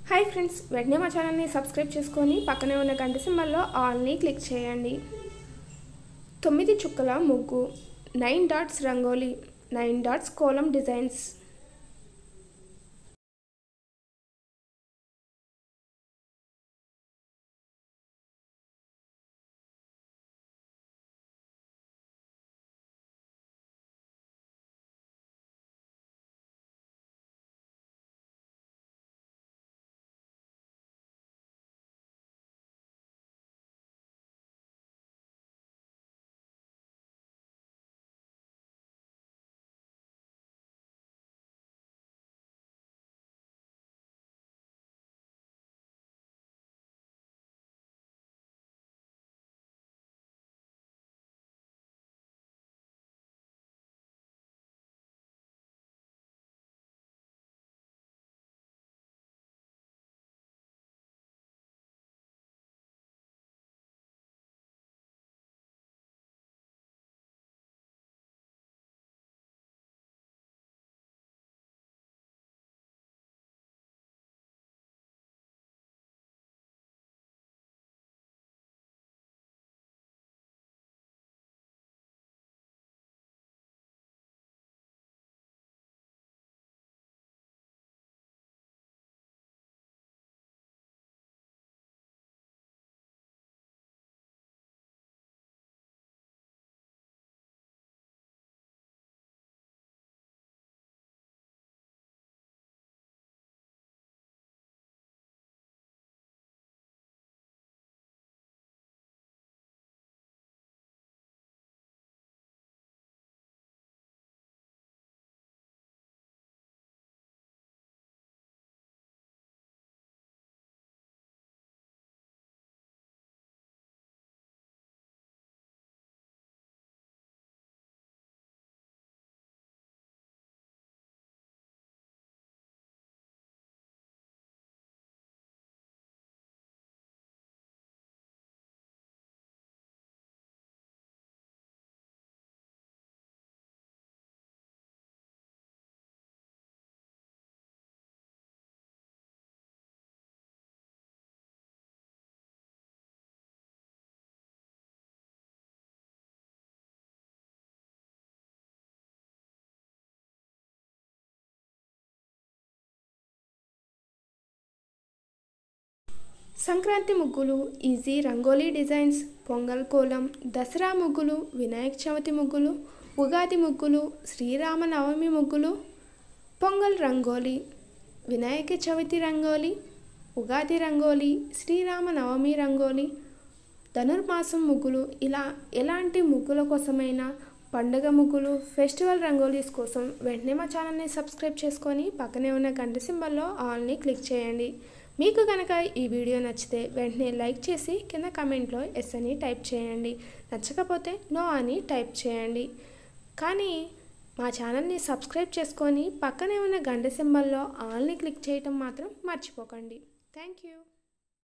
hi friends వెంటనే మా ఛానల్ని సబ్స్క్రైబ్ చేసుకొని పక్కనే ఉన్న గంట సింబల్లో ఆల్ని క్లిక్ చేయండి తొమ్మిది చుక్కల ముగ్గు nine dots rangoli nine dots kolam designs Sankranti ముగ్గులు ఈజీ రంగోలీ డిజైన్స్ పొంగల్ కోలం దసరా ముగ్గులు వినాయక చవితి ముగ్గులు ఉగాది ముగ్గులు శ్రీరామనవమి ముగ్గులు పొంగల్ రంగోలీ వినాయక చవితి రంగోలీ ఉగాది రంగోలీ శ్రీరామనవమి రంగోలీ ధనుర్మాసం ముగ్గులు ఇలా ఎలాంటి ముగ్గుల కోసమైనా పండుగ ముగ్గులు ఫెస్టివల్ రంగోలీస్ కోసం వెంటనే మా ఛానల్ని సబ్స్క్రైబ్ చేసుకొని పక్కనే ఉన్న గంట సింబల్లో ఆల్ని క్లిక్ చేయండి మీకు కనుక ఈ వీడియో నచ్చితే వెంటనే లైక్ చేసి కింద కమెంట్లో ఎస్ అని టైప్ చేయండి నచ్చకపోతే నో అని టైప్ చేయండి కానీ మా ఛానల్ని సబ్స్క్రైబ్ చేసుకొని పక్కనే ఉన్న గంట సింబల్లో ఆల్ని క్లిక్ చేయటం మాత్రం మర్చిపోకండి థ్యాంక్ యూ